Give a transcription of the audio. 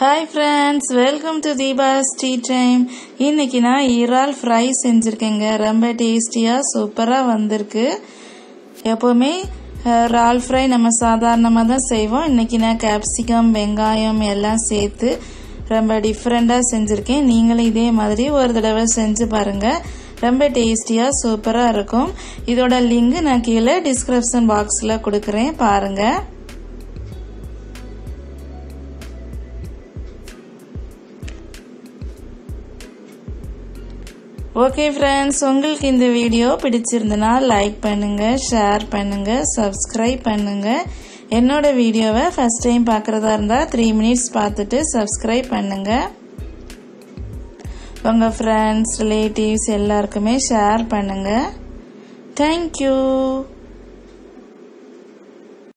hi friends welcome to Deepa's tea time இன்னைக்கு நான் இறால் ஃப்ரை செஞ்சுருக்கேங்க ரொம்ப டேஸ்டியாக சூப்பராக வந்திருக்கு எப்போவுமே அஹ், இறால் ஃப்ரை நம்ம சாதாரணமாக தான் செய்வோம் இன்னைக்கு நான் கேப்சிகம் வெங்காயம் எல்லாம் சேர்த்து ரொம்ப டிஃப்ரெண்ட்டாக செஞ்சுருக்கேன் நீங்களும் இதே மாதிரி ஒரு தடவை செஞ்சு பாருங்கள் ரொம்ப டேஸ்டியாக சூப்பராக இருக்கும் இதோட லிங்க் நான் கீழே டிஸ்கிரிப்ஷன் பாக்ஸில் கொடுக்குறேன் பாருங்கள் ஓகே ஃப்ரெண்ட்ஸ் உங்களுக்கு இந்த வீடியோ பிடிச்சிருந்தனா லைக் பண்ணுங்க ஷேர் பண்ணுங்க சப்ஸ்கிரைப் பண்ணுங்க என்னோட வீடியோவை ஃபர்ஸ்ட் டைம் பார்க்குறதா இருந்தால் த்ரீ மினிட்ஸ் பார்த்துட்டு சப்ஸ்கிரைப் பண்ணுங்க உங்கள் ஃப்ரெண்ட்ஸ் ரிலேட்டிவ்ஸ் எல்லாருக்குமே ஷேர் பண்ணுங்க தேங்க்யூ